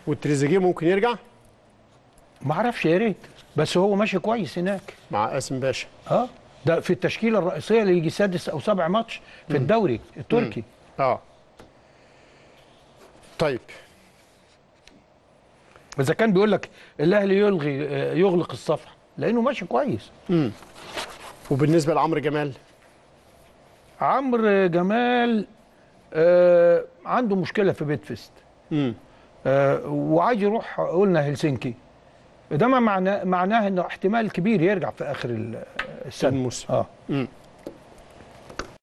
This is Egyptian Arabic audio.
والتريزيجيه ممكن يرجع ما اعرفش يا ريت بس هو ماشي كويس هناك مع قاسم باشا اه ده في التشكيله الرئيسيه اللي يجي سادس او سابع ماتش في الدوري التركي اه طيب اذا كان بيقول لك الاهلي يلغي آه، يغلق الصفحه لانه ماشي كويس وبالنسبه لعمرو جمال عمرو جمال آه عنده مشكله في بيتفست امم آه وعايز يروح قلنا هلسنكي ده ما معناه معناه انه احتمال كبير يرجع في اخر ال- السنه الموسم. اه امم